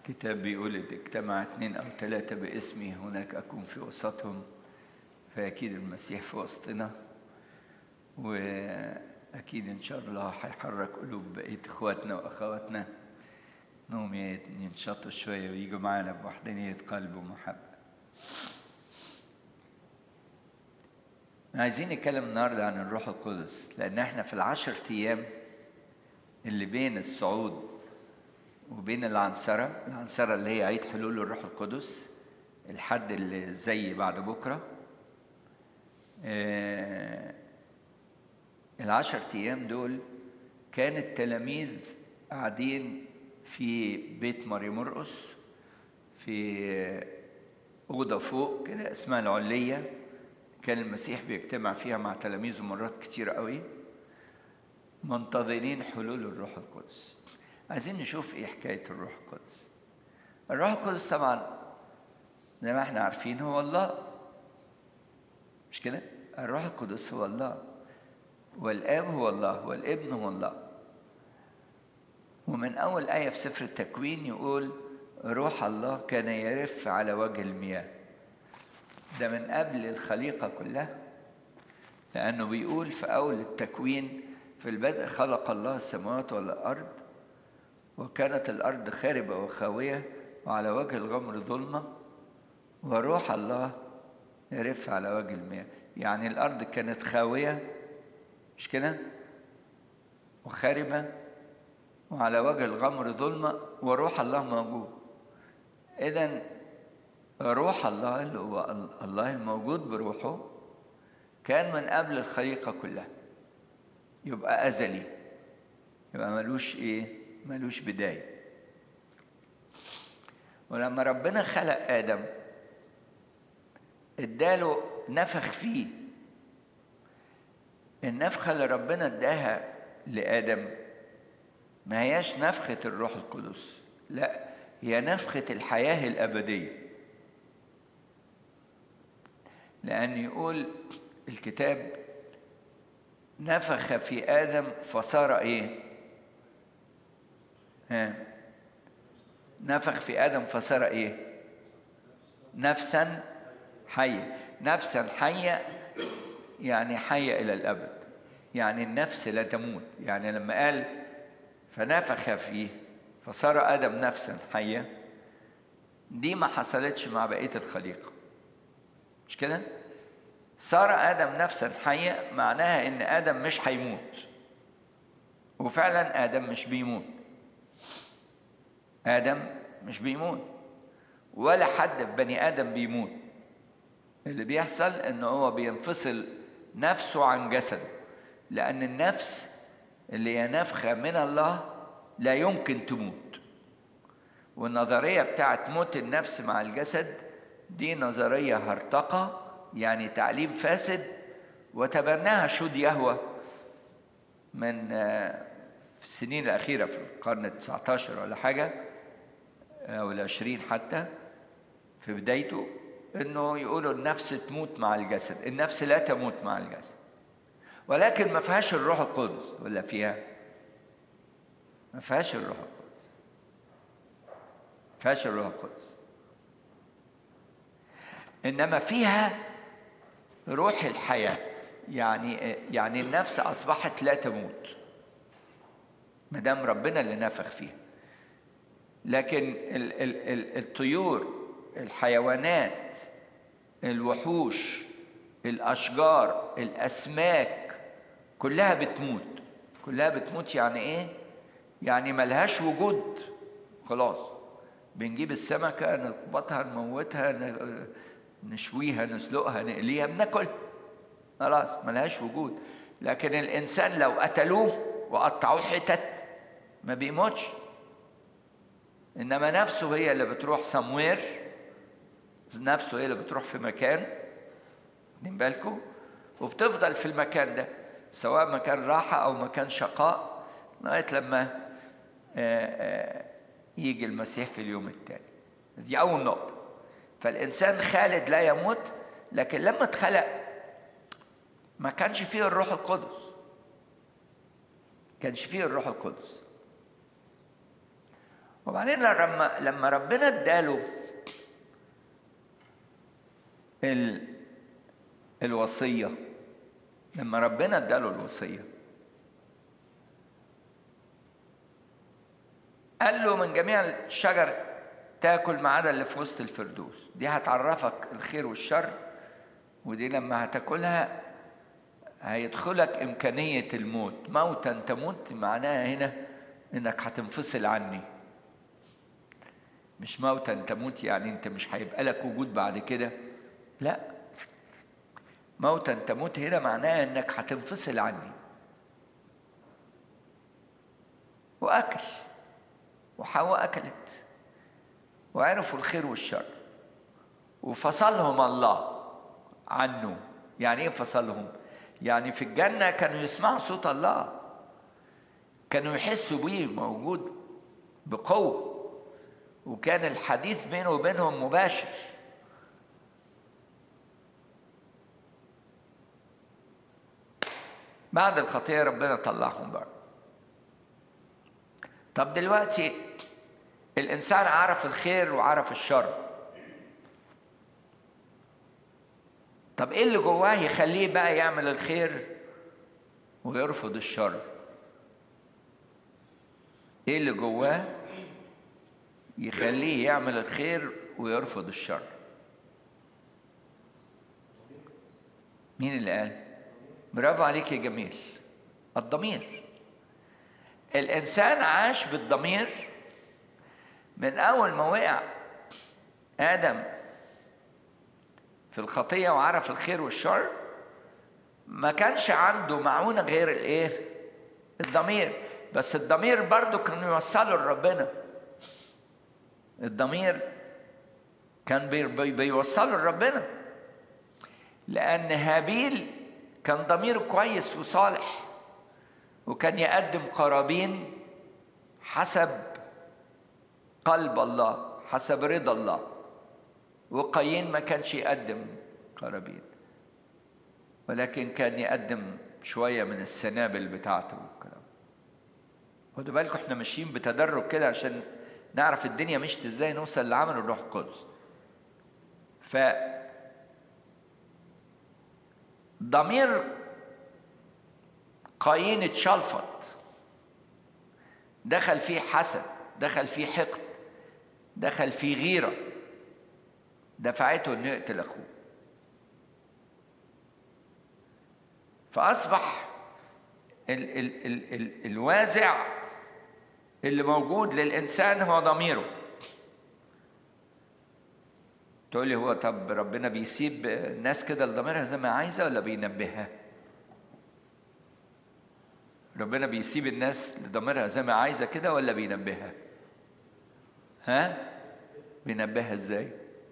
الكتاب بيقول إذا اجتمع اثنين أو ثلاثة باسمي هناك أكون في وسطهم فأكيد المسيح في وسطنا وأكيد إن شاء الله هيحرك قلوب بقية إخواتنا وأخواتنا إنهم ينشطوا شوية ويجوا معانا بوحدانية قلب ومحبة. عايزين نتكلم النهارده عن الروح القدس لأن احنا في العشر أيام اللي بين الصعود وبين العنصرة العنصرة اللي هي عيد حلول الروح القدس الحد اللي زي بعد بكرة آه العشر أيام دول كان التلاميذ قاعدين في بيت ماري مرقس في أوضة فوق كده اسمها العلية كان المسيح بيجتمع فيها مع تلاميذه مرات كتير قوي منتظرين حلول الروح القدس عايزين نشوف ايه حكاية الروح القدس الروح القدس طبعا زي ما احنا عارفين هو الله مش كده الروح القدس هو الله والآب هو الله والابن هو الله ومن أول آية في سفر التكوين يقول روح الله كان يرف على وجه المياه ده من قبل الخليقة كلها لأنه بيقول في أول التكوين في البدء خلق الله السماوات والأرض وكانت الأرض خاربة وخاوية وعلى وجه الغمر ظلمة وروح الله يرف على وجه المياه يعني الأرض كانت خاوية مش كده وخاربة وعلى وجه الغمر ظلمة وروح الله موجود إذا روح الله اللي هو الله الموجود بروحه كان من قبل الخليقة كلها يبقى أزلي يبقى ملوش إيه ملوش بداية ولما ربنا خلق آدم اداله نفخ فيه النفخة اللي ربنا اداها لآدم ما هياش نفخة الروح القدس لا هي نفخة الحياة الأبدية لأن يقول الكتاب نفخ في آدم فصار إيه؟ ها نفخ في آدم فصار إيه؟ نفسا حية نفسا حية يعني حية إلى الأبد يعني النفس لا تموت يعني لما قال فنفخ فيه فصار آدم نفسا حية دي ما حصلتش مع بقية الخليقة مش كده؟ صار آدم نفسا حية معناها إن آدم مش هيموت وفعلا آدم مش بيموت آدم مش بيموت ولا حد في بني آدم بيموت اللي بيحصل إن هو بينفصل نفسه عن جسده لأن النفس اللي هي نفخة من الله لا يمكن تموت والنظرية بتاعت موت النفس مع الجسد دي نظرية هرطقة يعني تعليم فاسد وتبناها شود يهوى من في السنين الأخيرة في القرن التسعة عشر ولا حاجة أو العشرين حتى في بدايته إنه يقولوا النفس تموت مع الجسد النفس لا تموت مع الجسد ولكن ما فيهاش الروح القدس ولا فيها ما فيهاش الروح القدس ما فيهاش الروح القدس انما فيها روح الحياه يعني يعني النفس اصبحت لا تموت ما دام ربنا اللي نفخ فيها لكن ال ال ال الطيور الحيوانات الوحوش الاشجار الاسماك كلها بتموت كلها بتموت يعني ايه يعني ملهاش وجود خلاص بنجيب السمكة نخبطها نموتها نشويها نسلقها نقليها بناكل خلاص ملهاش وجود لكن الإنسان لو قتلوه وقطعوه حتت ما بيموتش إنما نفسه هي اللي بتروح سموير نفسه هي اللي بتروح في مكان واخدين بالكم وبتفضل في المكان ده سواء مكان راحة أو مكان شقاء لغاية لما يجي المسيح في اليوم التالي دي أول نقطة فالإنسان خالد لا يموت لكن لما اتخلق ما كانش فيه الروح القدس كانش فيه الروح القدس وبعدين لما لما ربنا اداله ال الوصية لما ربنا اداله الوصية قال له من جميع الشجر تاكل ما عدا اللي في وسط الفردوس دي هتعرفك الخير والشر ودي لما هتاكلها هيدخلك إمكانية الموت موتا تموت معناها هنا إنك هتنفصل عني مش موتا تموت يعني أنت مش هيبقى لك وجود بعد كده لا موتا تموت هنا معناها إنك هتنفصل عني وأكل وحواء أكلت وعرفوا الخير والشر وفصلهم الله عنه يعني ايه فصلهم يعني في الجنة كانوا يسمعوا صوت الله كانوا يحسوا بيه موجود بقوة وكان الحديث بينه وبينهم مباشر بعد الخطية ربنا طلعهم بره طب دلوقتي الإنسان عرف الخير وعرف الشر طب ايه اللي جواه يخليه بقى يعمل الخير ويرفض الشر ايه اللي جواه يخليه يعمل الخير ويرفض الشر مين اللي قال برافو عليك يا جميل الضمير الانسان عاش بالضمير من اول ما وقع ادم في الخطية وعرف الخير والشر ما كانش عنده معونة غير الايه الضمير بس الضمير برضو كان يوصله لربنا الضمير كان بي بي بيوصله لربنا لأن هابيل كان ضميره كويس وصالح وكان يقدم قرابين حسب قلب الله حسب رضا الله وقايين ما كانش يقدم قرابين ولكن كان يقدم شويه من السنابل بتاعته والكلام خدوا بالكم احنا ماشيين بتدرج كده عشان نعرف الدنيا مشت ازاي نوصل لعمل الروح القدس ف ضمير قايين اتشلفط دخل فيه حسد دخل فيه حقد دخل فيه غيره دفعته انه يقتل اخوه فاصبح ال ال ال ال الوازع اللي موجود للانسان هو ضميره تقول لي هو طب ربنا بيسيب الناس كده لضميرها زي ما عايزه ولا بينبهها ربنا بيسيب الناس لضميرها زي ما عايزه كده ولا بينبهها ها بينبهها ازاي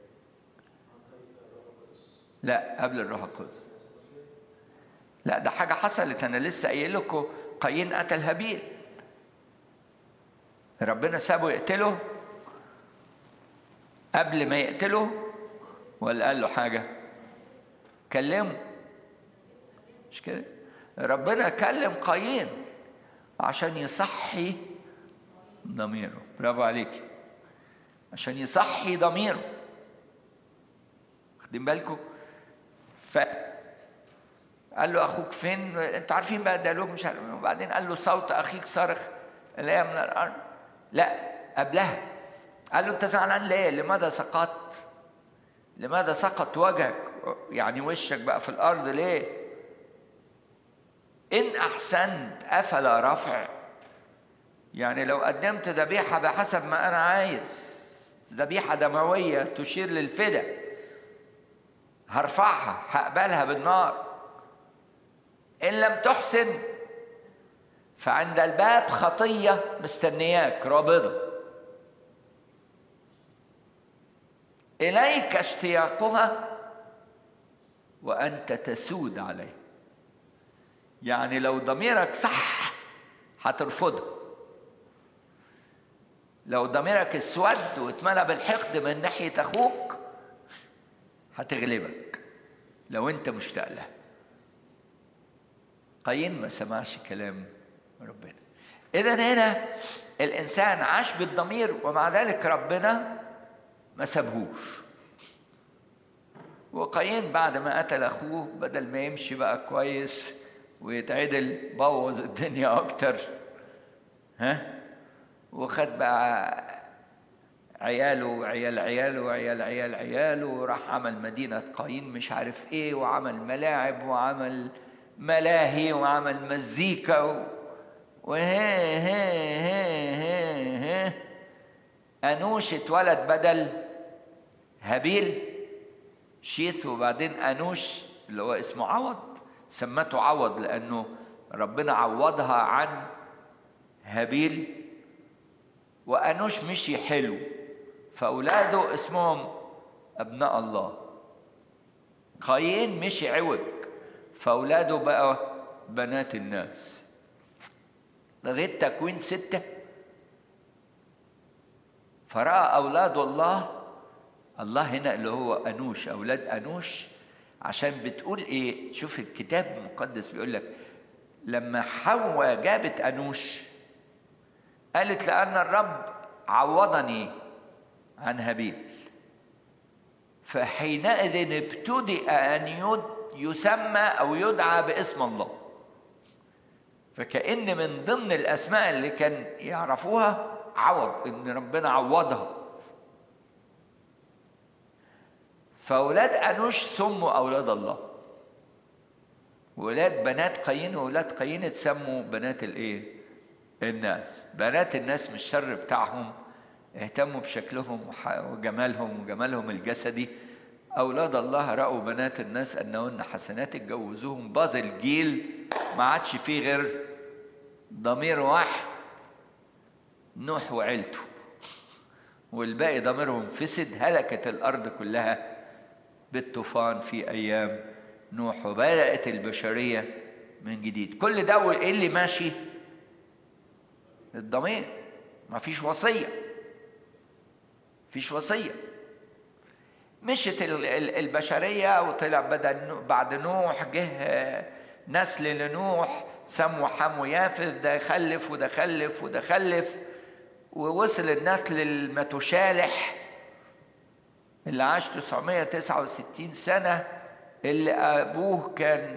لا قبل الروح القدس لا ده حاجة حصلت أنا لسه قايل لكم قايين قتل هابيل ربنا سابه يقتله قبل ما يقتله ولا قال له حاجة كلمه مش كده ربنا كلم قايين عشان يصحي ضميره برافو عليك عشان يصحي ضميره واخدين بالكم ف قال له اخوك فين انتوا عارفين بقى الديالوج مش عارف وبعدين قال له صوت اخيك صارخ الايه من الارض لا قبلها قال له انت زعلان ليه لماذا سقطت لماذا سقط وجهك يعني وشك بقى في الارض ليه ان احسنت افلا رفع يعني لو قدمت ذبيحه بحسب ما انا عايز ذبيحه دمويه تشير للفدا هرفعها هقبلها بالنار ان لم تحسن فعند الباب خطيه مستنياك رابضه اليك اشتياقها وانت تسود عليه يعني لو ضميرك صح هترفضه لو ضميرك اسود واتملى بالحقد من ناحيه اخوك هتغلبك لو انت مشتاق لها قايين ما سمعش كلام ربنا اذا هنا الانسان عاش بالضمير ومع ذلك ربنا ما سابهوش وقايين بعد ما قتل اخوه بدل ما يمشي بقى كويس ويتعدل بوظ الدنيا اكتر ها وخد بقى عياله وعيال عياله وعيال عيال عياله وراح عمل مدينة قايين مش عارف ايه وعمل ملاعب وعمل ملاهي وعمل مزيكا و... وهي هي هي هي هي أنوش اتولد بدل هابيل شيث وبعدين أنوش اللي هو اسمه عوض سمته عوض لأنه ربنا عوضها عن هابيل وأنوش مشي حلو فأولاده اسمهم أبناء الله قايين مشي عوج فأولاده بقى بنات الناس لغاية تكوين ستة فرأى أولاد الله الله هنا اللي هو أنوش أولاد أنوش عشان بتقول إيه شوف الكتاب المقدس بيقول لك لما حواء جابت أنوش قالت لأن الرب عوضني عن هابيل فحينئذ ابتدأ أن يسمى أو يدعى باسم الله فكأن من ضمن الأسماء اللي كان يعرفوها عوض إن ربنا عوضها فأولاد أنوش سموا أولاد الله ولاد بنات قايين وولاد قايين اتسموا بنات الإيه؟ الناس بنات الناس من الشر بتاعهم اهتموا بشكلهم وجمالهم وجمالهم الجسدي أولاد الله رأوا بنات الناس أنهن حسنات اتجوزوهم باظ الجيل ما عادش فيه غير ضمير واحد نوح وعيلته والباقي ضميرهم فسد هلكت الأرض كلها بالطوفان في أيام نوح وبدأت البشرية من جديد كل ده إيه اللي ماشي الضمير ما فيش وصية فيش وصية مشت البشرية وطلع بدل بعد نوح جه نسل لنوح سموا حم يافث ده خلف وده خلف وده خلف ووصل النسل المتشالح اللي عاش 969 سنة اللي أبوه كان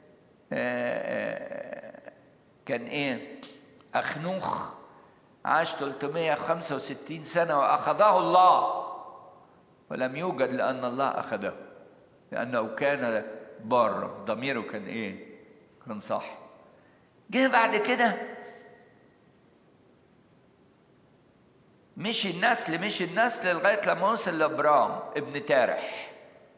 كان إيه؟ أخنوخ عاش 365 سنة وأخذه الله ولم يوجد لأن الله أخذه لأنه كان بارا ضميره كان إيه؟ كان صح جه بعد كده مشي النسل مشي النسل لغاية لما وصل لأبرام ابن تارح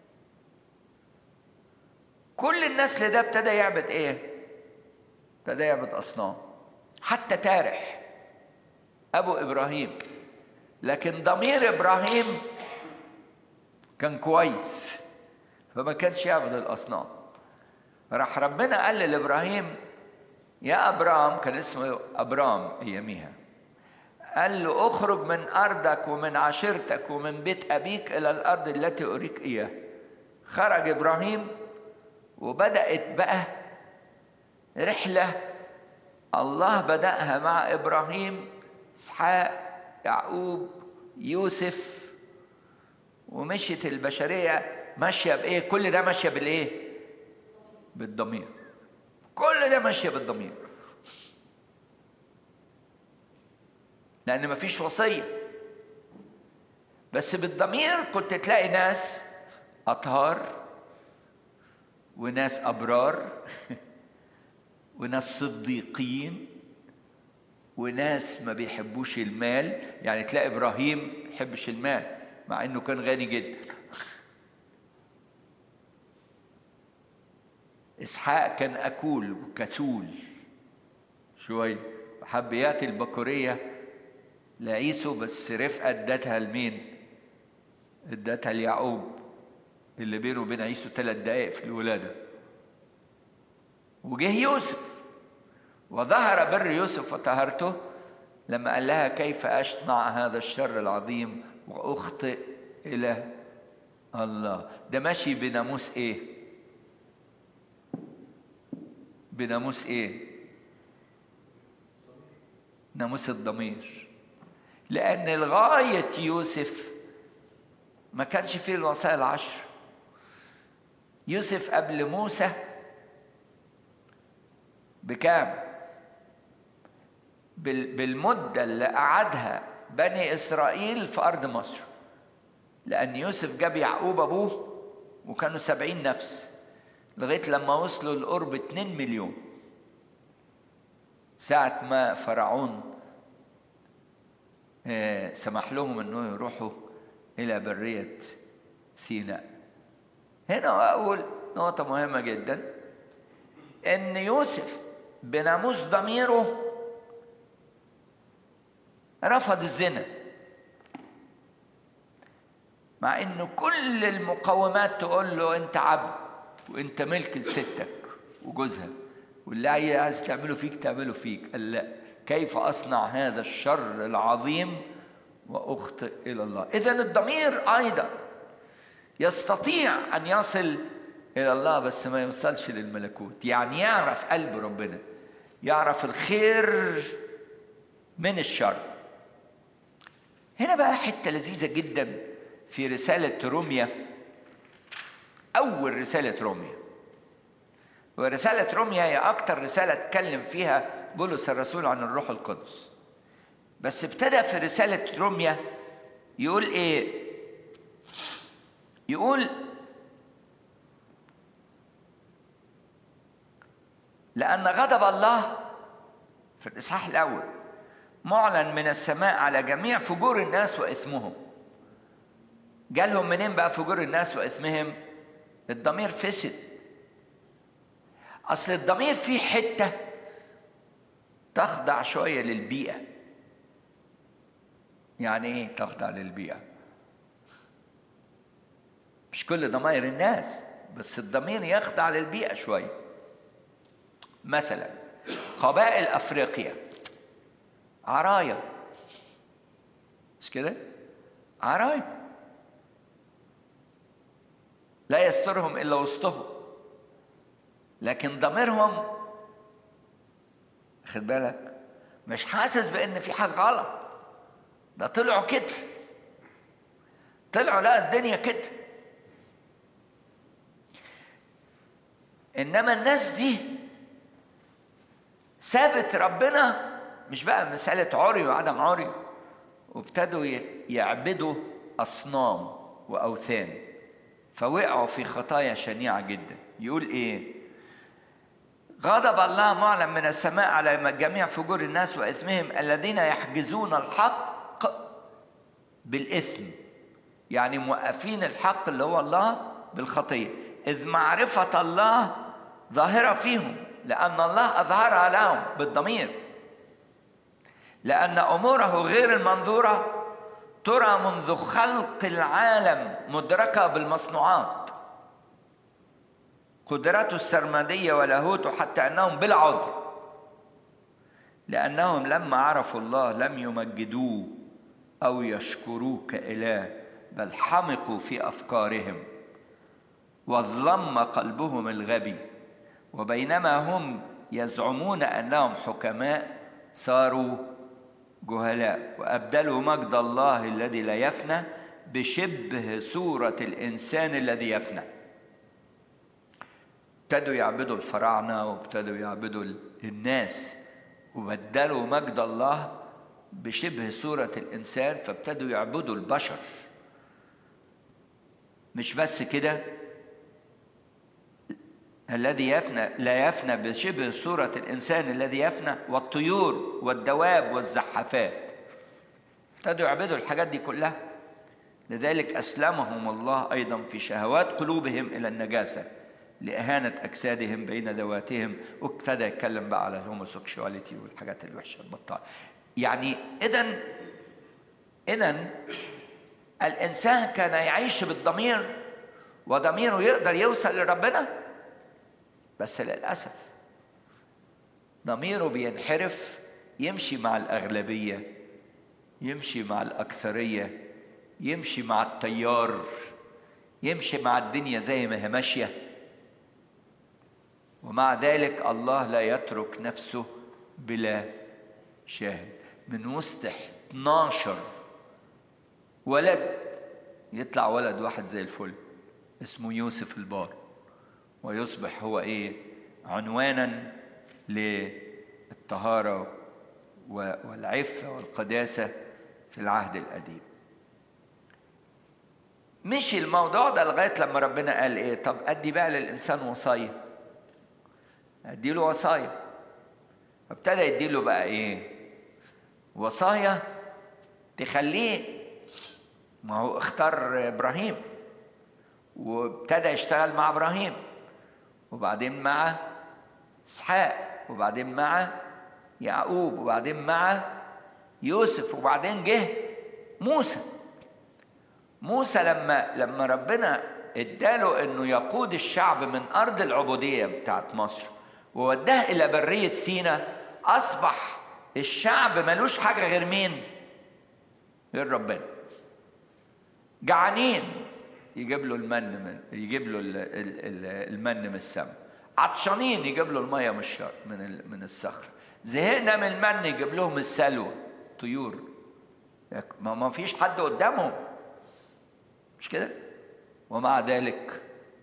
كل النسل ده ابتدى يعبد ايه؟ ابتدى يعبد أصنام حتى تارح أبو إبراهيم لكن ضمير إبراهيم كان كويس فما كانش يعبد الأصنام راح ربنا قال لإبراهيم يا أبرام كان اسمه أبرام أياميها قال له اخرج من أرضك ومن عشيرتك ومن بيت أبيك إلى الأرض التي أريك إياها خرج إبراهيم وبدأت بقى رحلة الله بدأها مع إبراهيم إسحاق يعقوب يوسف ومشيت البشرية ماشية بإيه؟ كل ده ماشية بالإيه؟ بالضمير كل ده ماشية بالضمير لأن مفيش وصية بس بالضمير كنت تلاقي ناس أطهار وناس أبرار وناس صديقين وناس ما بيحبوش المال يعني تلاقي إبراهيم يحبش المال مع إنه كان غني جدا إسحاق كان أكول وكسول شوية حب ياتي البكورية لعيسو بس رفقة ادتها لمين؟ ادتها ليعقوب اللي بينه وبين عيسو ثلاث دقائق في الولادة وجه يوسف وظهر بر يوسف وطهرته لما قال لها كيف أصنع هذا الشر العظيم وأخطئ إلى الله ده ماشي بناموس إيه؟ بناموس إيه؟ ناموس الضمير لأن لغاية يوسف ما كانش فيه الوصايا العشر يوسف قبل موسى بكام بالمدة اللي قعدها بني إسرائيل في أرض مصر لأن يوسف جاب يعقوب أبوه وكانوا سبعين نفس لغاية لما وصلوا لقرب اتنين مليون ساعة ما فرعون سمح لهم انه يروحوا الى برية سيناء هنا اقول نقطة مهمة جدا ان يوسف بناموس ضميره رفض الزنا مع ان كل المقومات تقول له انت عبد وانت ملك لستك وجوزها واللي عايز تعمله فيك تعمله فيك قال لا كيف اصنع هذا الشر العظيم واخطئ الى الله اذا الضمير ايضا يستطيع ان يصل الى الله بس ما يوصلش للملكوت يعني يعرف قلب ربنا يعرف الخير من الشر هنا بقى حته لذيذه جدا في رساله روميا اول رساله روميا ورساله روميا هي اكتر رساله اتكلم فيها بولس الرسول عن الروح القدس بس ابتدى في رساله روميا يقول ايه يقول لأن غضب الله في الإصحاح الأول معلن من السماء على جميع فجور الناس وإثمهم جالهم منين بقى فجور الناس وإثمهم الضمير فسد أصل الضمير فيه حتة تخضع شوية للبيئة يعني إيه تخضع للبيئة مش كل ضمائر الناس بس الضمير يخضع للبيئة شوية مثلا قبائل أفريقيا عرايا مش كده عرايا لا يسترهم إلا وسطهم لكن ضميرهم خد بالك مش حاسس بأن في حاجة غلط ده طلعوا كده طلعوا لا الدنيا كده انما الناس دي سابت ربنا مش بقى مسألة عري وعدم عري وابتدوا يعبدوا أصنام وأوثان فوقعوا في خطايا شنيعة جدا يقول إيه غضب الله معلن من السماء على جميع فجور الناس وإثمهم الذين يحجزون الحق بالإثم يعني موقفين الحق اللي هو الله بالخطية إذ معرفة الله ظاهرة فيهم لأن الله أظهرها لهم بالضمير لأن أموره غير المنظورة ترى منذ خلق العالم مدركة بالمصنوعات قدرته السرمدية ولاهوته حتى أنهم بلا عذر لأنهم لما عرفوا الله لم يمجدوه أو يشكروه كإله بل حمقوا في أفكارهم واظلم قلبهم الغبي وبينما هم يزعمون انهم حكماء صاروا جهلاء وابدلوا مجد الله الذي لا يفنى بشبه صوره الانسان الذي يفنى ابتدوا يعبدوا الفراعنه وابتدوا يعبدوا الناس وبدلوا مجد الله بشبه صوره الانسان فابتدوا يعبدوا البشر مش بس كده الذي يفنى لا يفنى بشبه صورة الإنسان الذي يفنى والطيور والدواب والزحافات ابتدوا يعبدوا الحاجات دي كلها لذلك أسلمهم الله أيضا في شهوات قلوبهم إلى النجاسة لإهانة أجسادهم بين ذواتهم وابتدى يتكلم بقى على الهوموسيكشواليتي والحاجات الوحشة البطالة يعني إذا إذا الإنسان كان يعيش بالضمير وضميره يقدر يوصل لربنا بس للأسف ضميره بينحرف يمشي مع الأغلبية يمشي مع الأكثرية يمشي مع التيار يمشي مع الدنيا زي ما هي ماشية ومع ذلك الله لا يترك نفسه بلا شاهد من وسط 12 ولد يطلع ولد واحد زي الفل اسمه يوسف البار ويصبح هو ايه عنوانا للطهارة والعفة والقداسة في العهد القديم مشي الموضوع ده لغاية لما ربنا قال ايه طب ادي بقى للإنسان وصايا ادي له وصايا فابتدى يدي له بقى ايه وصايا تخليه ما هو اختار ابراهيم وابتدى يشتغل مع ابراهيم وبعدين مع اسحاق وبعدين مع يعقوب وبعدين مع يوسف وبعدين جه موسى موسى لما لما ربنا اداله انه يقود الشعب من ارض العبوديه بتاعت مصر ووداه الى بريه سينا اصبح الشعب ملوش حاجه غير مين غير ربنا جعانين يجيب له المن من يجيب له المن من السماء عطشانين يجيب له الميه من الشر من من الصخر زهقنا من المن يجيب لهم السلوى طيور ما ما فيش حد قدامهم مش كده ومع ذلك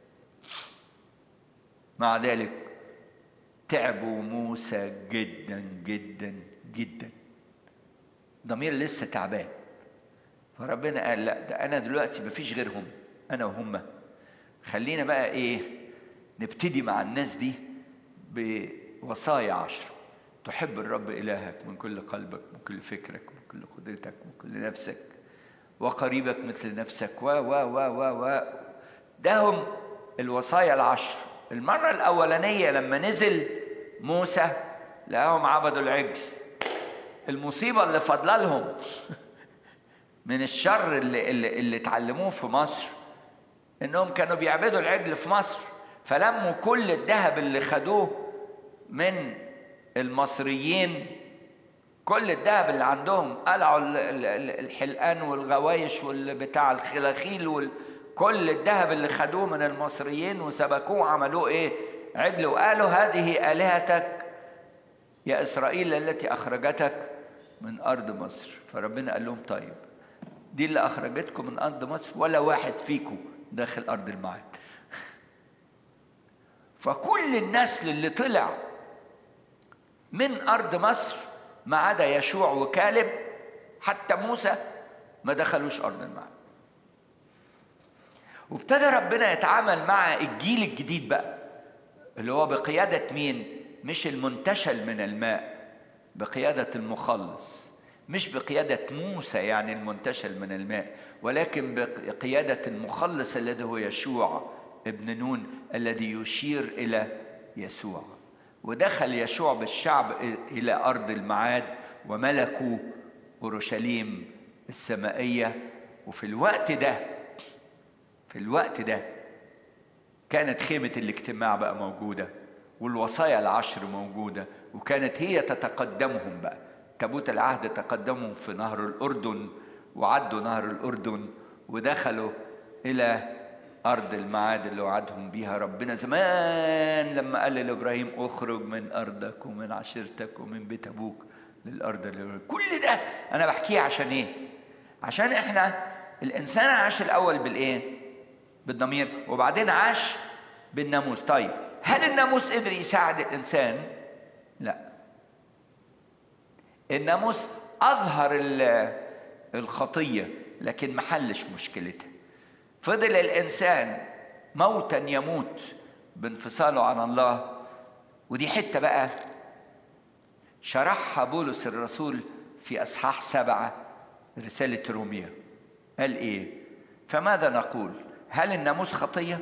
مع ذلك تعبوا موسى جدا جدا جدا ضمير لسه تعبان فربنا قال لا ده انا دلوقتي مفيش غيرهم انا وهم خلينا بقى ايه نبتدي مع الناس دي بوصايا عشر تحب الرب الهك من كل قلبك من كل فكرك من كل قدرتك من كل نفسك وقريبك مثل نفسك و و و و و ده هم الوصايا العشر المرة الأولانية لما نزل موسى لقاهم عبدوا العجل المصيبة اللي فاضلة لهم من الشر اللي, اللي, اللي اتعلموه في مصر انهم كانوا بيعبدوا العجل في مصر فلموا كل الذهب اللي خدوه من المصريين كل الذهب اللي عندهم قلعوا الحلقان والغوايش والبتاع الخلاخيل وال... كل الذهب اللي خدوه من المصريين وسبكوه عملوه ايه عجل وقالوا هذه آلهتك يا إسرائيل التي أخرجتك من أرض مصر فربنا قال لهم طيب دي اللي أخرجتكم من أرض مصر ولا واحد فيكم داخل أرض الميعاد فكل النسل اللي طلع من أرض مصر ما عدا يشوع وكالب حتى موسى ما دخلوش أرض الميعاد وابتدى ربنا يتعامل مع الجيل الجديد بقى اللي هو بقيادة مين؟ مش المنتشل من الماء بقيادة المخلص مش بقيادة موسى يعني المنتشل من الماء ولكن بقيادة المخلص الذي هو يشوع ابن نون الذي يشير إلى يسوع ودخل يشوع بالشعب إلى أرض المعاد وملكوا أورشليم السمائية وفي الوقت ده في الوقت ده كانت خيمة الاجتماع بقى موجودة والوصايا العشر موجودة وكانت هي تتقدمهم بقى تابوت العهد تقدمهم في نهر الأردن وعدوا نهر الأردن ودخلوا إلى أرض المعاد اللي وعدهم بيها ربنا زمان لما قال لإبراهيم اخرج من أرضك ومن عشيرتك ومن بيت أبوك للأرض اللي كل ده أنا بحكيه عشان إيه؟ عشان إحنا الإنسان عاش الأول بالإيه؟ بالضمير وبعدين عاش بالناموس طيب هل الناموس قدر يساعد الإنسان؟ لا الناموس أظهر الخطية لكن ما حلش مشكلتها فضل الإنسان موتا يموت بانفصاله عن الله ودي حتة بقى شرحها بولس الرسول في أصحاح سبعة رسالة روميا قال إيه فماذا نقول هل الناموس خطية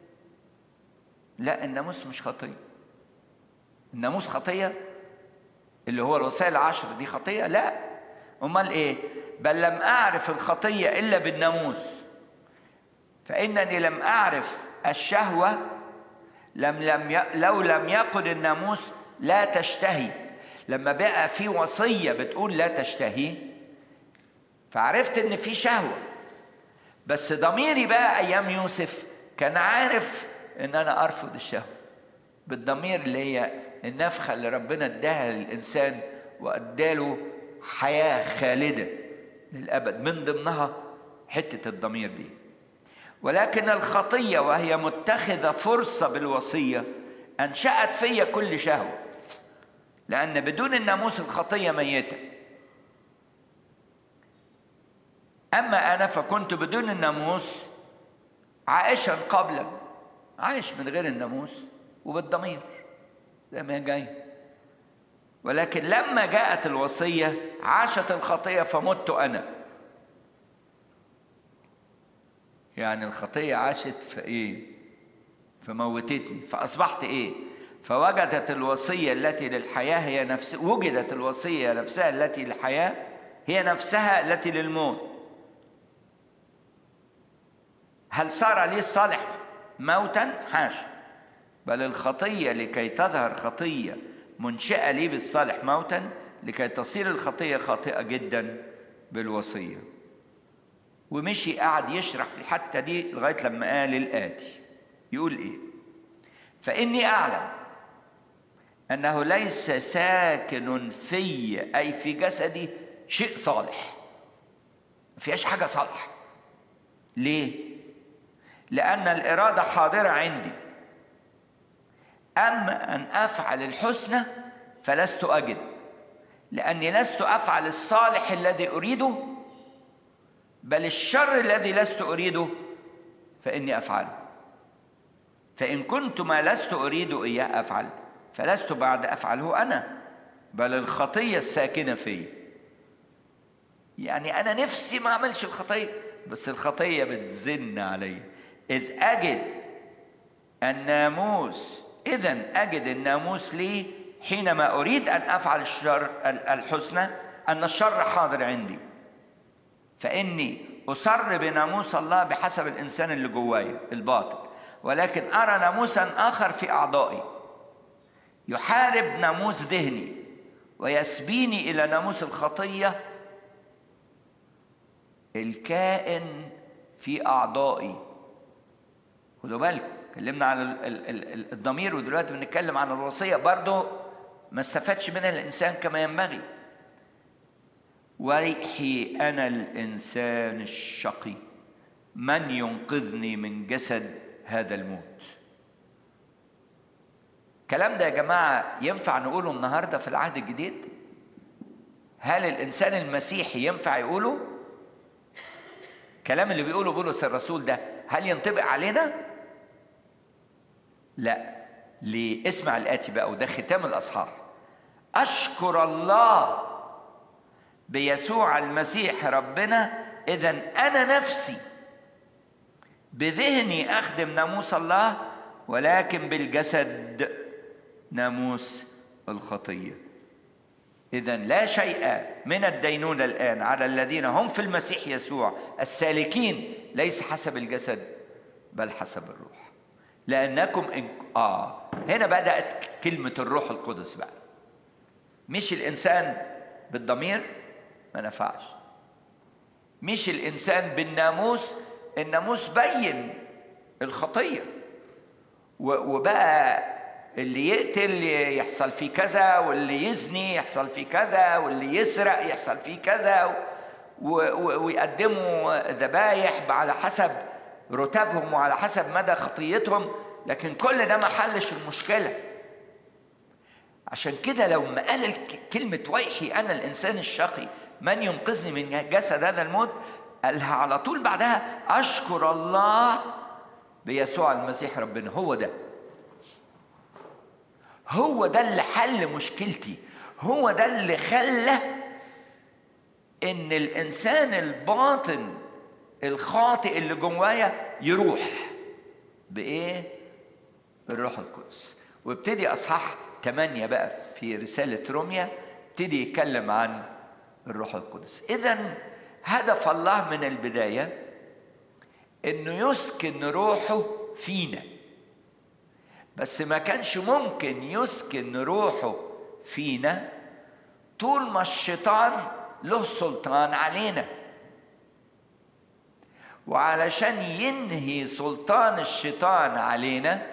لا الناموس مش خطية الناموس خطية اللي هو الوسائل العشر دي خطية لا أمال إيه بل لم أعرف الخطية إلا بالناموس فإنني لم أعرف الشهوة لم لم ي... لو لم يقل الناموس لا تشتهي لما بقى في وصية بتقول لا تشتهي فعرفت إن في شهوة بس ضميري بقى أيام يوسف كان عارف إن أنا أرفض الشهوة بالضمير اللي هي النفخة اللي ربنا اداها للإنسان وأداله حياه خالده للابد من ضمنها حته الضمير دي ولكن الخطيه وهي متخذه فرصه بالوصيه انشات فيا كل شهوه لان بدون الناموس الخطيه ميته اما انا فكنت بدون الناموس عائشا قبلا عايش من غير الناموس وبالضمير زي ما هي جاي ولكن لما جاءت الوصيه عاشت الخطيه فمت انا يعني الخطيه عاشت في ايه فموتتني فاصبحت ايه فوجدت الوصيه التي للحياه هي نفس وجدت الوصيه نفسها التي للحياه هي نفسها التي للموت هل صار لي الصالح موتا حاشا بل الخطيه لكي تظهر خطيه منشئه لي بالصالح موتا لكي تصير الخطيه خاطئه جدا بالوصيه ومشي قعد يشرح في الحته دي لغايه لما قال الاتي يقول ايه فاني اعلم انه ليس ساكن في اي في جسدي شيء صالح ما فيهاش حاجه صالحه ليه لان الاراده حاضره عندي اما ان افعل الحسنى فلست اجد لاني لست افعل الصالح الذي اريده بل الشر الذي لست اريده فاني افعله فان كنت ما لست اريد اياه افعل فلست بعد افعله انا بل الخطيه الساكنه في يعني انا نفسي ما اعملش الخطيه بس الخطيه بتزن علي اذ اجد الناموس اذا اجد الناموس لي حينما اريد ان افعل الشر الحسنى ان الشر حاضر عندي فاني اصر بناموس الله بحسب الانسان اللي جوايا الباطل ولكن ارى ناموسا اخر في اعضائي يحارب ناموس ذهني ويسبيني الى ناموس الخطيه الكائن في اعضائي خدوا بالكم اتكلمنا عن الضمير ودلوقتي بنتكلم عن الوصيه برضه ما استفادش منها الانسان كما ينبغي وريحي انا الانسان الشقي من ينقذني من جسد هذا الموت الكلام ده يا جماعه ينفع نقوله النهارده في العهد الجديد هل الانسان المسيحي ينفع يقوله الكلام اللي بيقوله بولس الرسول ده هل ينطبق علينا لا ليه اسمع الاتي بقى وده ختام الاصحاح اشكر الله بيسوع المسيح ربنا اذا انا نفسي بذهني اخدم ناموس الله ولكن بالجسد ناموس الخطيه اذا لا شيء من الدينونه الان على الذين هم في المسيح يسوع السالكين ليس حسب الجسد بل حسب الروح لانكم إن... اه هنا بدات كلمه الروح القدس بقى مش الانسان بالضمير ما نفعش مش الانسان بالناموس الناموس بين الخطيه وبقى اللي يقتل يحصل فيه كذا واللي يزني يحصل فيه كذا واللي يسرق يحصل فيه كذا ويقدموا ذبايح على حسب رتبهم وعلى حسب مدى خطيتهم لكن كل ده ما حلش المشكله عشان كده لو ما قال كلمة ويحي أنا الإنسان الشقي من ينقذني من جسد هذا الموت قالها على طول بعدها أشكر الله بيسوع المسيح ربنا هو ده هو ده اللي حل مشكلتي هو ده اللي خلى ان الانسان الباطن الخاطئ اللي جوايا يروح بايه بالروح القدس وابتدي اصحاح 8 بقى في رساله روميا ابتدي يتكلم عن الروح القدس اذا هدف الله من البدايه انه يسكن روحه فينا بس ما كانش ممكن يسكن روحه فينا طول ما الشيطان له سلطان علينا وعلشان ينهي سلطان الشيطان علينا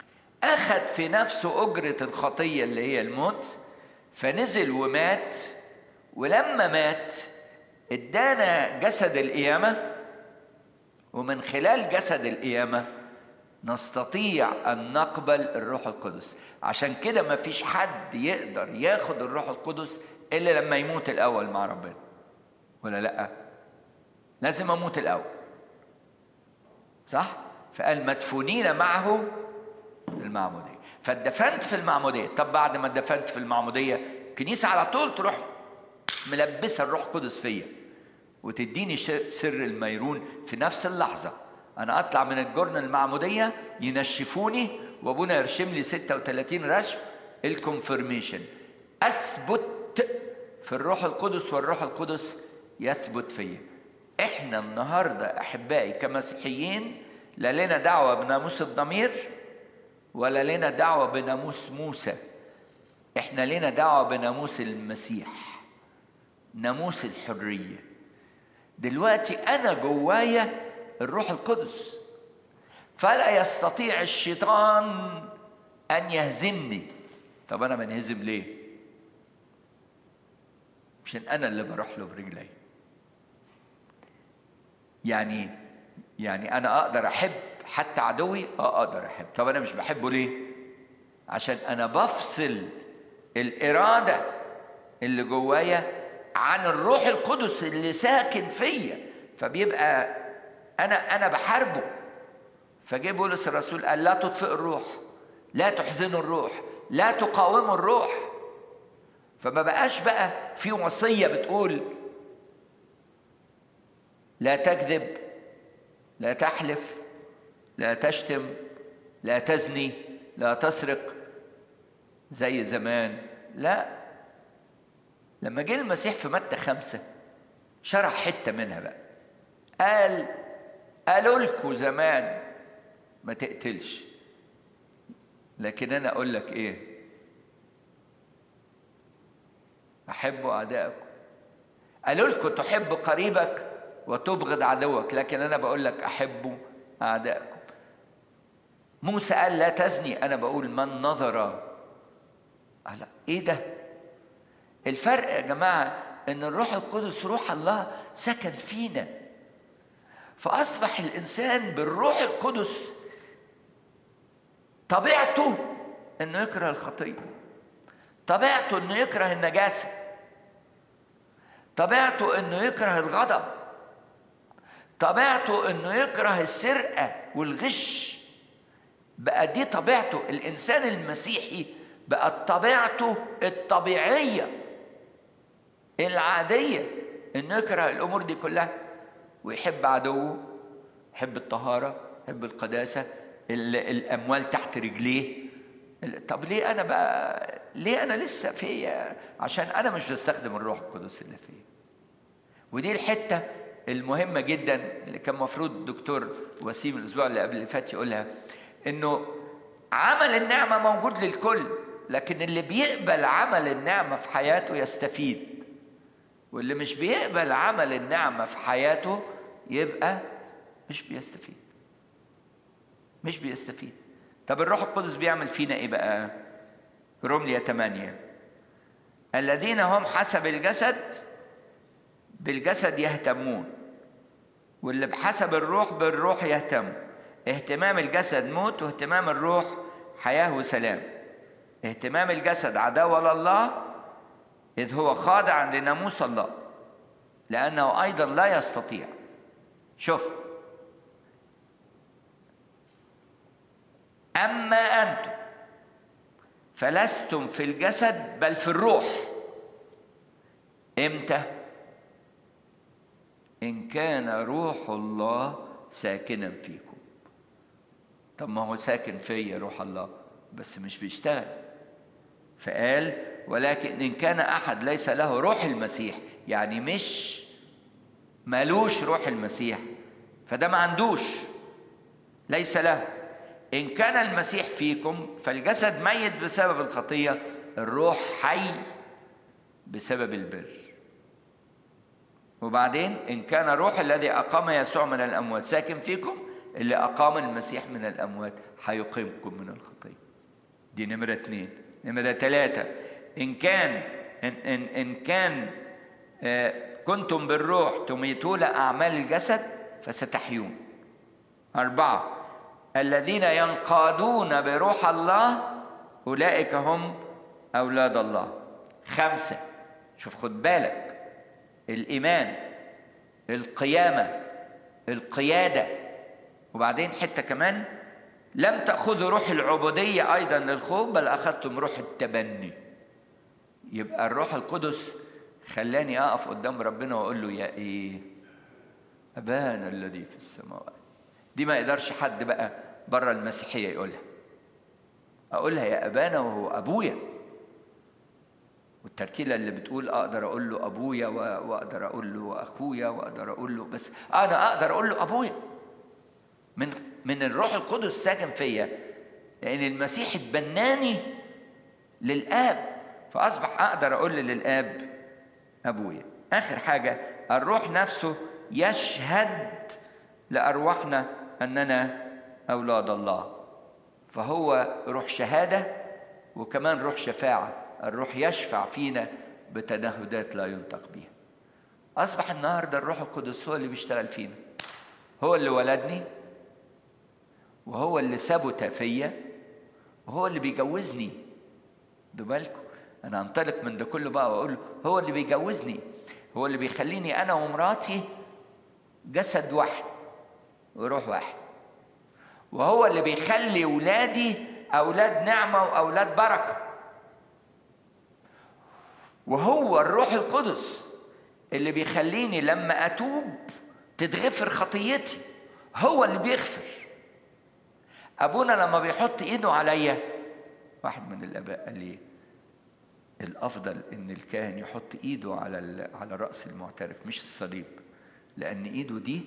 أخذ في نفسه أجرة الخطية اللي هي الموت فنزل ومات ولما مات ادانا جسد القيامة ومن خلال جسد القيامة نستطيع أن نقبل الروح القدس عشان كده ما فيش حد يقدر ياخد الروح القدس إلا لما يموت الأول مع ربنا ولا لأ لازم أموت الأول صح فقال مدفونين معه في المعمودية فاتدفنت في المعمودية طب بعد ما اتدفنت في المعمودية الكنيسة على طول تروح ملبسة الروح القدس فيا وتديني سر الميرون في نفس اللحظة أنا أطلع من الجرن المعمودية ينشفوني وأبونا يرشم لي 36 رشم الكونفرميشن أثبت في الروح القدس والروح القدس يثبت فيا احنا النهاردة أحبائي كمسيحيين لا لنا دعوة بناموس الضمير ولا لنا دعوة بناموس موسى احنا لنا دعوة بناموس المسيح ناموس الحرية دلوقتي أنا جوايا الروح القدس فلا يستطيع الشيطان أن يهزمني طب أنا بنهزم ليه؟ عشان أنا اللي بروح له برجلي يعني يعني أنا أقدر أحب حتى عدوي اه اقدر احب طب انا مش بحبه ليه عشان انا بفصل الاراده اللي جوايا عن الروح القدس اللي ساكن فيا فبيبقى انا انا بحاربه فجه بولس الرسول قال لا تطفئ الروح لا تحزنوا الروح لا تقاوموا الروح فما بقاش بقى في وصيه بتقول لا تكذب لا تحلف لا تشتم لا تزني لا تسرق زي زمان لا لما جه المسيح في متى خمسة شرح حتة منها بقى قال قالوا لكم زمان ما تقتلش لكن أنا أقول لك إيه أحبوا أعدائكم قالوا لكم تحب قريبك وتبغض عدوك لكن أنا بقول لك أحبوا أعدائكم موسى قال لا تزني انا بقول من نظر على ايه ده الفرق يا جماعه ان الروح القدس روح الله سكن فينا فاصبح الانسان بالروح القدس طبيعته انه يكره الخطيه طبيعته انه يكره النجاسه طبيعته انه يكره الغضب طبيعته انه يكره السرقه والغش بقى دي طبيعته الانسان المسيحي بقت طبيعته الطبيعيه العاديه انه يكره الامور دي كلها ويحب عدوه يحب الطهاره يحب القداسه الاموال تحت رجليه طب ليه انا بقى ليه انا لسه فيا عشان انا مش بستخدم الروح القدس اللي فيا ودي الحته المهمه جدا اللي كان المفروض الدكتور وسيم الاسبوع اللي قبل اللي فات يقولها انه عمل النعمه موجود للكل لكن اللي بيقبل عمل النعمه في حياته يستفيد واللي مش بيقبل عمل النعمه في حياته يبقى مش بيستفيد مش بيستفيد طب الروح القدس بيعمل فينا ايه بقى رومليا 8 الذين هم حسب الجسد بالجسد يهتمون واللي بحسب الروح بالروح يهتم اهتمام الجسد موت واهتمام الروح حياة وسلام اهتمام الجسد عداوة لله إذ هو خاضع لناموس الله لأنه أيضا لا يستطيع شوف أما أنتم فلستم في الجسد بل في الروح إمتى؟ إن كان روح الله ساكنا فيكم طب ما هو ساكن فيا روح الله بس مش بيشتغل فقال ولكن إن كان أحد ليس له روح المسيح يعني مش مالوش روح المسيح فده ما عندوش ليس له إن كان المسيح فيكم فالجسد ميت بسبب الخطية الروح حي بسبب البر وبعدين إن كان الروح الذي أقام يسوع من الأموات ساكن فيكم اللي أقام المسيح من الأموات هيقيمكم من الخطية دي نمرة اتنين نمرة ثلاثة إن كان إن, إن, إن كان آه، كنتم بالروح تميتون أعمال الجسد فستحيون أربعة الذين ينقادون بروح الله أولئك هم أولاد الله خمسة شوف خد بالك الإيمان القيامة القيادة وبعدين حتة كمان لم تأخذوا روح العبودية أيضا للخوف بل أخذتم روح التبني يبقى الروح القدس خلاني أقف قدام ربنا وأقول له يا إيه أبانا الذي في السماوات دي ما يقدرش حد بقى بره المسيحية يقولها أقولها يا أبانا وهو أبويا والترتيلة اللي بتقول أقدر أقول له أبويا و- وأقدر أقول له أخويا وأقدر أقول له بس أنا أقدر أقول له أبويا من من الروح القدس ساكن فيا لأن المسيح اتبناني للآب فأصبح أقدر أقول للآب أبويا آخر حاجة الروح نفسه يشهد لأرواحنا أننا أولاد الله فهو روح شهادة وكمان روح شفاعة الروح يشفع فينا بتنهدات لا ينطق بها أصبح النهاردة الروح القدس هو اللي بيشتغل فينا هو اللي ولدني وهو اللي ثبت فيا وهو اللي بيجوزني خدوا بالكم انا انطلق من ده كله بقى واقول له هو اللي بيجوزني هو اللي بيخليني انا ومراتي جسد واحد وروح واحد وهو اللي بيخلي ولادي اولاد نعمه واولاد بركه وهو الروح القدس اللي بيخليني لما اتوب تتغفر خطيتي هو اللي بيغفر ابونا لما بيحط ايده عليا واحد من الاباء قال لي الافضل ان الكاهن يحط ايده على ال- على راس المعترف مش الصليب لان ايده دي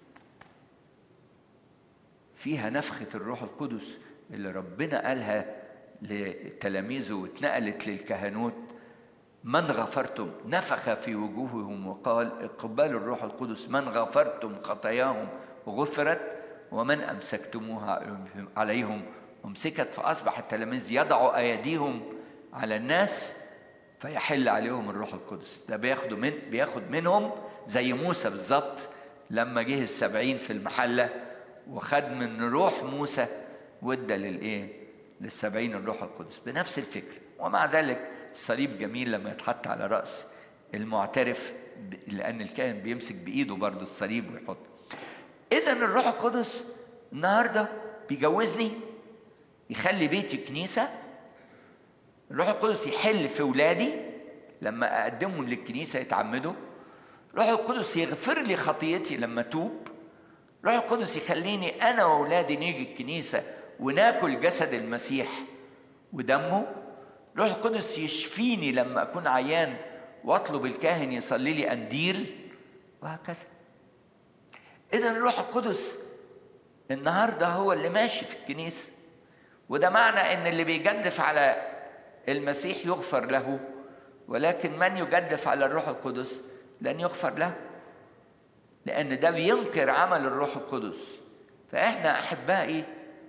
فيها نفخه الروح القدس اللي ربنا قالها لتلاميذه واتنقلت للكهنوت من غفرتم نفخ في وجوههم وقال اقبلوا الروح القدس من غفرتم خطاياهم غفرت ومن امسكتموها عليهم امسكت فاصبح التلاميذ يضعوا ايديهم على الناس فيحل عليهم الروح القدس ده بياخدوا من بياخد منهم زي موسى بالظبط لما جه السبعين في المحله وخد من روح موسى وادى للايه للسبعين الروح القدس بنفس الفكر ومع ذلك الصليب جميل لما يتحط على راس المعترف ب- لان الكاهن بيمسك بايده برضه الصليب ويحط اذا الروح القدس النهارده بيجوزني يخلي بيتي كنيسه الروح القدس يحل في ولادي لما اقدمهم للكنيسه يتعمدوا الروح القدس يغفر لي خطيتي لما اتوب الروح القدس يخليني انا واولادي نيجي الكنيسه وناكل جسد المسيح ودمه الروح القدس يشفيني لما اكون عيان واطلب الكاهن يصلي لي انديل وهكذا اذا الروح القدس النهارده هو اللي ماشي في الكنيسه وده معنى ان اللي بيجدف على المسيح يغفر له ولكن من يجدف على الروح القدس لن يغفر له لان ده بينكر عمل الروح القدس فاحنا احبائي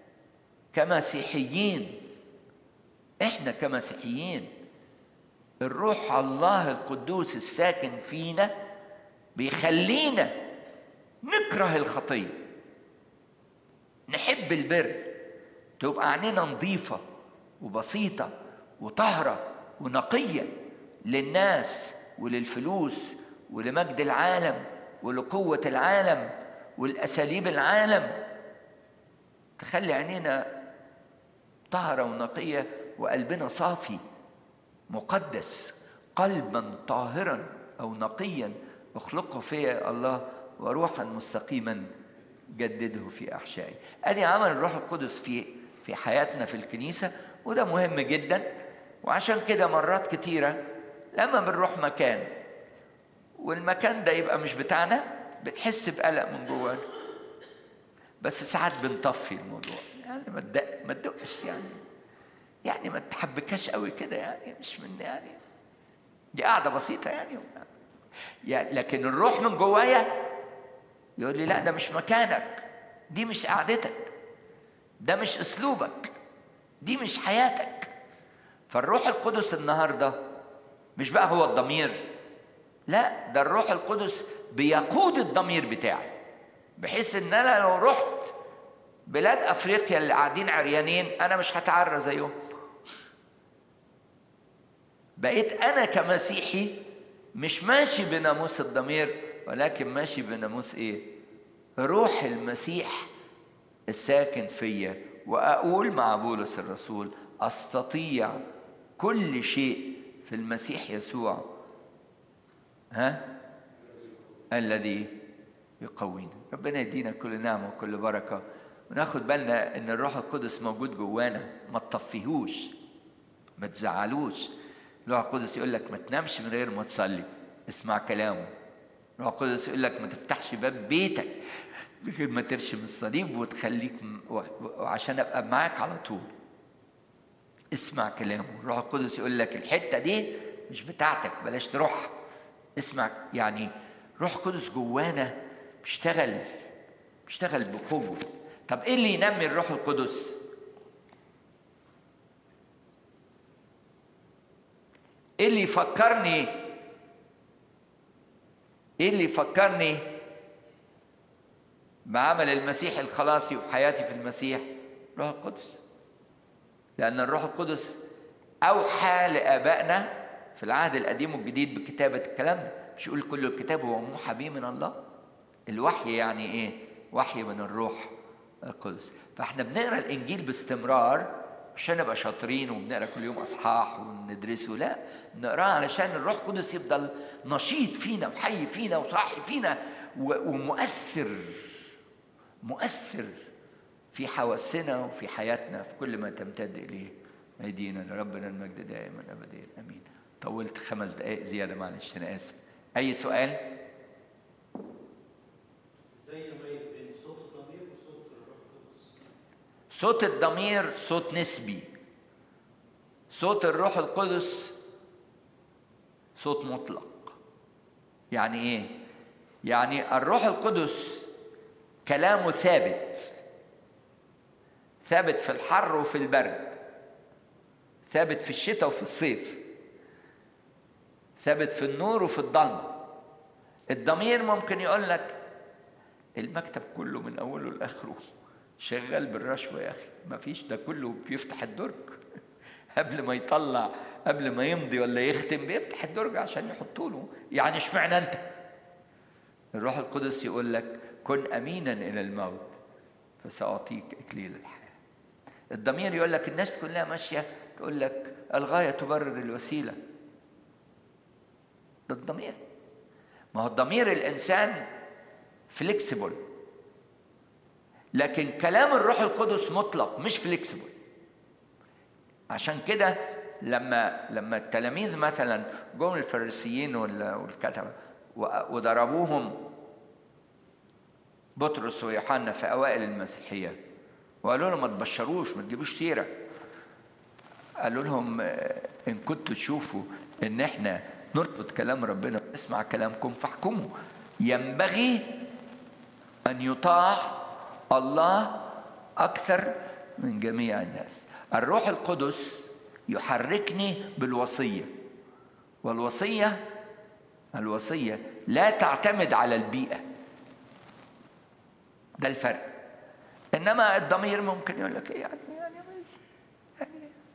كمسيحيين احنا كمسيحيين الروح الله القدوس الساكن فينا بيخلينا نكره الخطيه نحب البر تبقى عينينا نظيفه وبسيطه وطهره ونقيه للناس وللفلوس ولمجد العالم ولقوه العالم والاساليب العالم تخلي عينينا طهره ونقيه وقلبنا صافي مقدس قلبا طاهرا او نقيا اخلقه في الله وروحا مستقيما جدده في احشائي ادي عمل الروح القدس في في حياتنا في الكنيسه وده مهم جدا وعشان كده مرات كتيره لما بنروح مكان والمكان ده يبقى مش بتاعنا بنحس بقلق من جوانا بس ساعات بنطفي الموضوع يعني ما تدق ما تدقش يعني يعني ما تحبكاش قوي كده يعني مش من يعني دي قاعده بسيطه يعني يعني لكن الروح من جوايا يقول لي لا ده مش مكانك دي مش قعدتك ده مش اسلوبك دي مش حياتك فالروح القدس النهارده مش بقى هو الضمير لا ده الروح القدس بيقود الضمير بتاعي بحيث ان انا لو رحت بلاد افريقيا اللي قاعدين عريانين انا مش هتعرى زيهم بقيت انا كمسيحي مش ماشي بناموس الضمير ولكن ماشي بناموس ايه روح المسيح الساكن فيا واقول مع بولس الرسول استطيع كل شيء في المسيح يسوع ها الذي يقوينا ربنا يدينا كل نعمه وكل بركه وناخد بالنا ان الروح القدس موجود جوانا ما تطفيهوش ما تزعلوش الروح القدس يقول لك ما تنامش من غير ما تصلي اسمع كلامه الروح القدس يقول لك ما تفتحش باب بيتك من غير ما ترشم الصليب وتخليك وعشان ابقى معاك على طول اسمع كلامه الروح القدس يقول لك الحته دي مش بتاعتك بلاش تروح اسمع يعني روح القدس جوانا بيشتغل بيشتغل بقوه طب ايه اللي ينمي الروح القدس ايه اللي يفكرني ايه اللي يفكرني بعمل المسيح الخلاصي وحياتي في المسيح الروح القدس لأن الروح القدس أوحى لآبائنا في العهد القديم والجديد بكتابة الكلام ده مش يقول كل الكتاب هو موحى به من الله الوحي يعني إيه؟ وحي من الروح القدس فاحنا بنقرا الإنجيل باستمرار عشان نبقى شاطرين وبنقرا كل يوم اصحاح وندرسه لا بنقراه علشان الروح القدس يفضل نشيط فينا وحي فينا وصاحي فينا ومؤثر مؤثر في حواسنا وفي حياتنا في كل ما تمتد اليه ايدينا لربنا المجد دائما ابدا امين طولت خمس دقائق زياده معلش انا اسف اي سؤال ازاي نميز بين صوت الضمير وصوت الروح القدس صوت الضمير صوت نسبي صوت الروح القدس صوت مطلق يعني ايه يعني الروح القدس كلامه ثابت ثابت في الحر وفي البرد ثابت في الشتاء وفي الصيف ثابت في النور وفي الضلمه الضمير ممكن يقول لك المكتب كله من اوله لاخره شغال بالرشوه يا اخي ما فيش ده كله بيفتح الدرج قبل ما يطلع قبل ما يمضي ولا يختم بيفتح الدرج عشان يحطوا له يعني اشمعنى انت الروح القدس يقول لك كن امينا الى الموت فساعطيك اكليل الحياه الضمير يقول لك الناس كلها ماشيه تقول لك الغايه تبرر الوسيله ده الضمير ما هو الضمير الانسان فليكسيبل لكن كلام الروح القدس مطلق مش فليكسيبل عشان كده لما لما التلاميذ مثلا جم الفريسيين والكتبه وضربوهم بطرس ويوحنا في اوائل المسيحيه وقالوا لهم ما تبشروش ما تجيبوش سيره قالوا لهم ان كنتوا تشوفوا ان احنا نربط كلام ربنا ونسمع كلامكم فاحكموا ينبغي ان يطاع الله اكثر من جميع الناس الروح القدس يحركني بالوصيه والوصيه الوصيه لا تعتمد على البيئه ده الفرق انما الضمير ممكن يقول لك يعني يعني يعني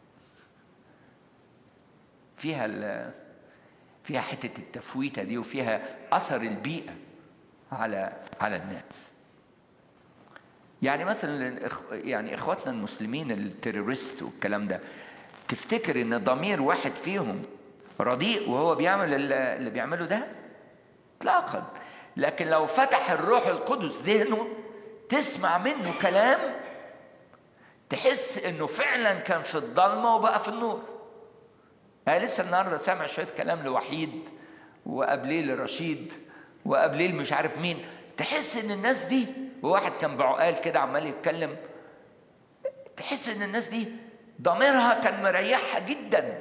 فيها فيها حته التفويته دي وفيها اثر البيئه على على الناس يعني مثلا يعني اخواتنا المسلمين التيرورست والكلام ده تفتكر ان ضمير واحد فيهم رديء وهو بيعمل اللي بيعمله ده اطلاقا لكن لو فتح الروح القدس ذهنه تسمع منه كلام تحس انه فعلا كان في الضلمه وبقى في النور انا لسه النهارده سامع شويه كلام لوحيد وقبليه لرشيد وقبليه مش عارف مين تحس ان الناس دي وواحد كان بعقال كده عمال يتكلم تحس ان الناس دي ضميرها كان مريحها جدا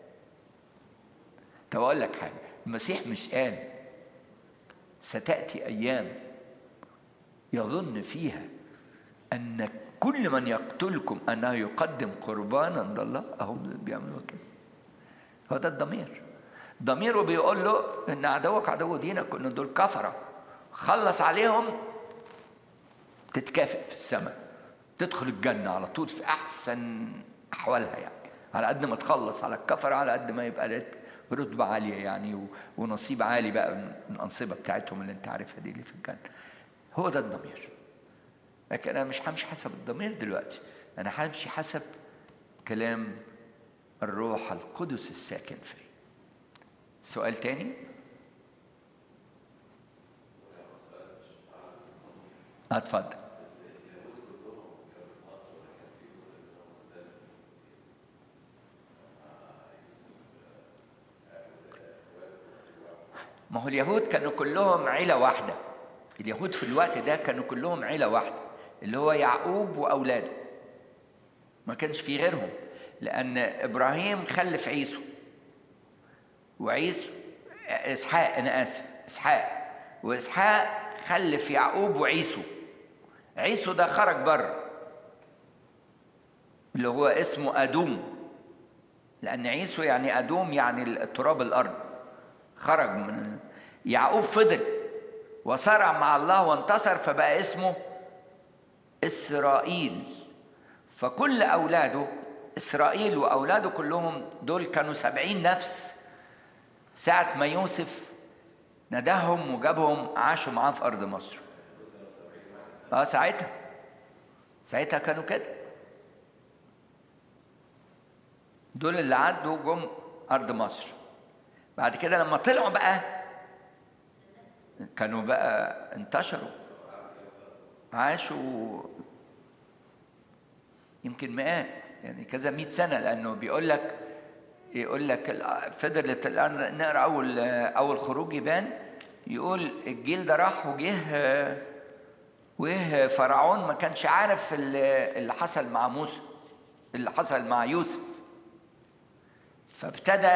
طب اقول لك حاجه المسيح مش قال ستاتي ايام يظن فيها ان كل من يقتلكم انه يقدم قربانا لله اهم بيعملوا كده هو ده الضمير ضميره بيقول له ان عدوك عدو دينك وان دول كفره خلص عليهم تتكافئ في السماء تدخل الجنه على طول في احسن احوالها يعني على قد ما تخلص على الكفره على قد ما يبقى لك رتبه عاليه يعني و- ونصيب عالي بقى من الانصبه بتاعتهم اللي انت عارفها دي اللي في الجنه هو ده الضمير لكن انا مش همشي حسب الضمير دلوقتي انا همشي حسب كلام الروح القدس الساكن فيه سؤال تاني آه، اتفضل ما هو اليهود كانوا كلهم عيلة واحدة اليهود في الوقت ده كانوا كلهم عيلة واحدة اللي هو يعقوب وأولاده ما كانش في غيرهم لأن إبراهيم خلف عيسو وعيسو إسحاق أنا آسف إسحاق وإسحاق خلف يعقوب وعيسو عيسو ده خرج بره اللي هو اسمه أدوم لأن عيسو يعني أدوم يعني تراب الأرض خرج من يعقوب فضل وصارع مع الله وانتصر فبقى اسمه إسرائيل فكل أولاده إسرائيل وأولاده كلهم دول كانوا سبعين نفس ساعة ما يوسف نداهم وجابهم عاشوا معاه في أرض مصر اه ساعتها ساعتها كانوا كده دول اللي عدوا جم أرض مصر بعد كده لما طلعوا بقى كانوا بقى انتشروا عاشوا يمكن مئات يعني كذا مئة سنة لأنه بيقول لك يقول لك ال- فضلت الآن نقرا أول أول خروج يبان يقول الجيل ده راح وجه وجه فرعون ما كانش عارف اللي اللي حصل مع موسى اللي حصل مع يوسف فابتدى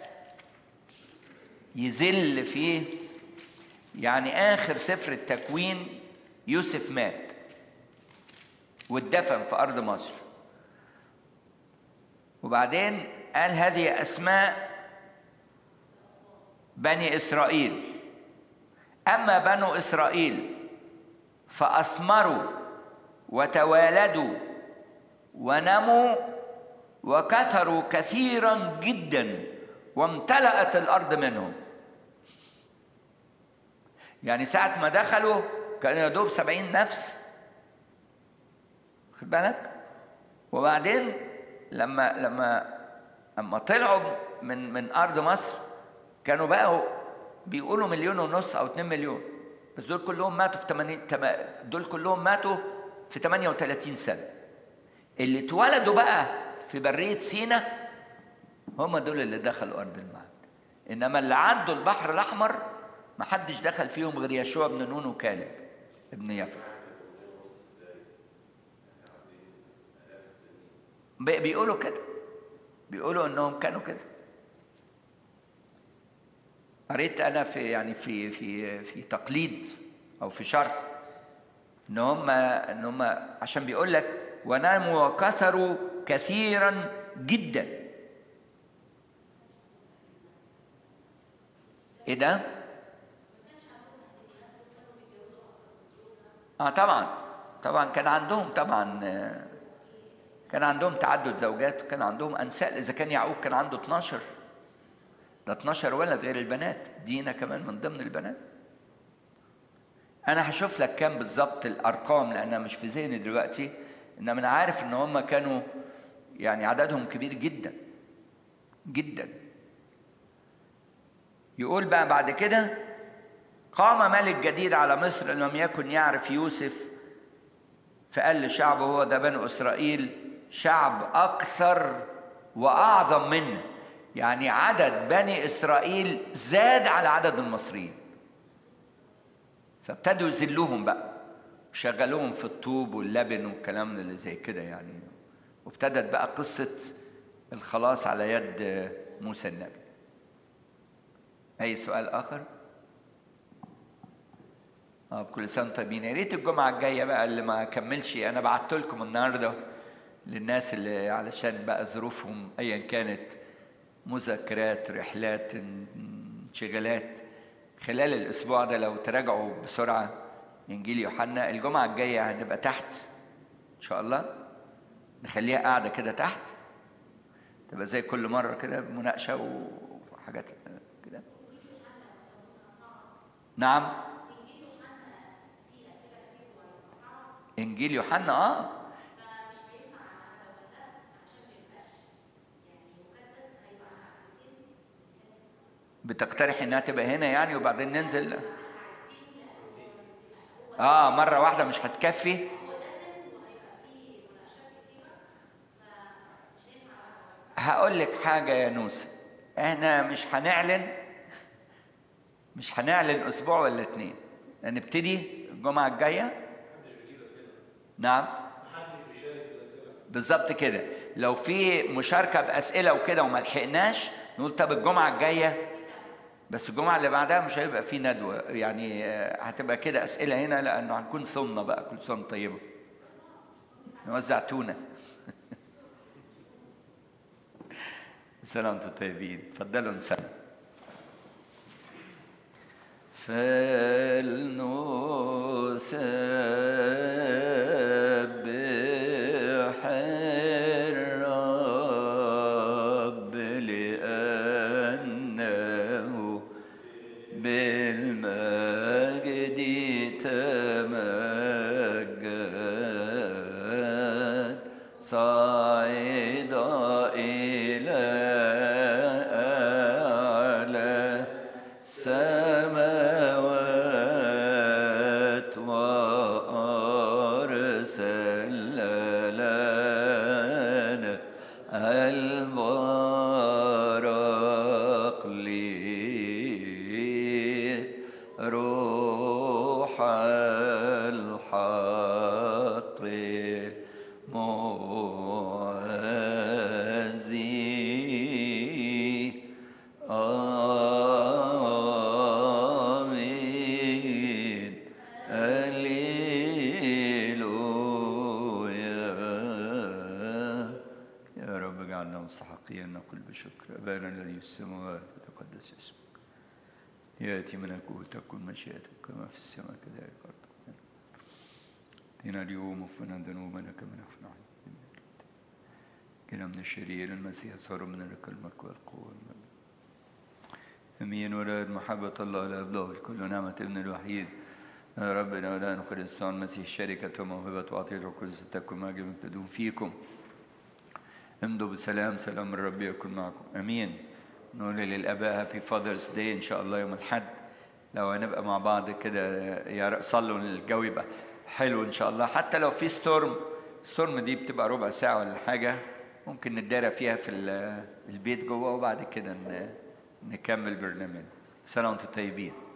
يذل فيه يعني آخر سفر التكوين يوسف مات واتدفن في أرض مصر وبعدين قال هذه أسماء بني إسرائيل أما بنو إسرائيل فأثمروا وتوالدوا ونموا وكثروا كثيرا جدا وامتلأت الأرض منهم يعني ساعة ما دخلوا كانوا يا دوب سبعين نفس خد بالك وبعدين لما لما لما طلعوا من من ارض مصر كانوا بقوا بيقولوا مليون ونص او 2 مليون بس دول كلهم ماتوا في 80 تما- دول كلهم ماتوا في 38 سنه اللي اتولدوا بقى في بريه سينا هم دول اللي دخلوا ارض المعاد انما اللي عدوا البحر الاحمر ما حدش دخل فيهم غير يشوع بن نون وكالب ابن يفع بي- بيقولوا كده بيقولوا انهم كانوا كده قريت انا في يعني في في في تقليد او في شرح ان هم ان هم عشان بيقول لك وناموا وكثروا كثيرا جدا ايه ده؟ اه طبعا طبعا كان عندهم طبعا آه، كان عندهم تعدد زوجات كان عندهم انساء اذا كان يعقوب كان عنده 12 ده 12 ولد غير البنات دينا كمان من ضمن البنات انا هشوف لك كام بالظبط الارقام لانها مش في ذهني دلوقتي انما انا عارف ان هم كانوا يعني عددهم كبير جدا جدا يقول بقى بعد كده قام ملك جديد على مصر لم يكن يعرف يوسف فقال لشعبه هو ده بنو اسرائيل شعب اكثر واعظم منا يعني عدد بني اسرائيل زاد على عدد المصريين فابتدوا يذلوهم بقى شغلوهم في الطوب واللبن والكلام اللي زي كده يعني وابتدت بقى قصة الخلاص على يد موسى النبي أي سؤال آخر؟ اه بكل سنة وأنتم طيبين يا ريت الجمعة الجاية بقى اللي ما كملش أنا بعت لكم النهاردة للناس اللي علشان بقى ظروفهم أيا كانت مذاكرات رحلات انشغالات خلال الاسبوع ده لو تراجعوا بسرعه انجيل يوحنا الجمعه الجايه هنبقى تحت ان شاء الله نخليها قاعده كده تحت تبقى زي كل مره كده مناقشه وحاجات كده نعم انجيل يوحنا اه بتقترح انها تبقى هنا يعني وبعدين ننزل اه مره واحده مش هتكفي هقول لك حاجه يا نوسه احنا مش هنعلن مش هنعلن اسبوع ولا اتنين نبتدي الجمعه الجايه نعم محدش بيشارك بالاسئله بالظبط كده لو في مشاركه باسئله وكده وما لحقناش نقول طب الجمعه الجايه بس الجمعه اللي بعدها مش هيبقى في ندوه يعني آه، هتبقى كده اسئله هنا لانه هنكون صمنا بقى كل سنه طيبه نوزع تونه سنه وانتم طيبين اتفضلوا نسلم فلنسبح الرب لأنه بالمجد تمجد صعد إلى أعلى السماوات وأرسل لنا البرق روح الحق معزي آمين هللويا يا رب اجعلنا مستحقين نقول بشكر أبانا الذي في السماوات يتقدس اسمك يأتي ملكوتك تكن مشيئتك كما في السماء كذلك في الأرض اتنا اليوم وفنا ذنوبنا كما نغفر عن كنا من الشرير المسيح صار من لك الملك والقوة والمجد امين ولا محبة الله لا يبلغ كل نعمة ابن الوحيد يا ربنا ولا نخر الإنسان المسيح شركة وموهبة وعطية وكل ستكون معجبة تدوم فيكم امضوا بسلام سلام الرب يكن معكم امين نقول للاباء هابي فاذرز داي ان شاء الله يوم الاحد لو هنبقى مع بعض كده يا رب صلوا إن الجو يبقى حلو ان شاء الله حتى لو في ستورم ستورم دي بتبقى ربع ساعه ولا حاجه ممكن نتدارى فيها في ال- البيت جوه وبعد كده ن- نكمل برنامج سنه وانتم طيبين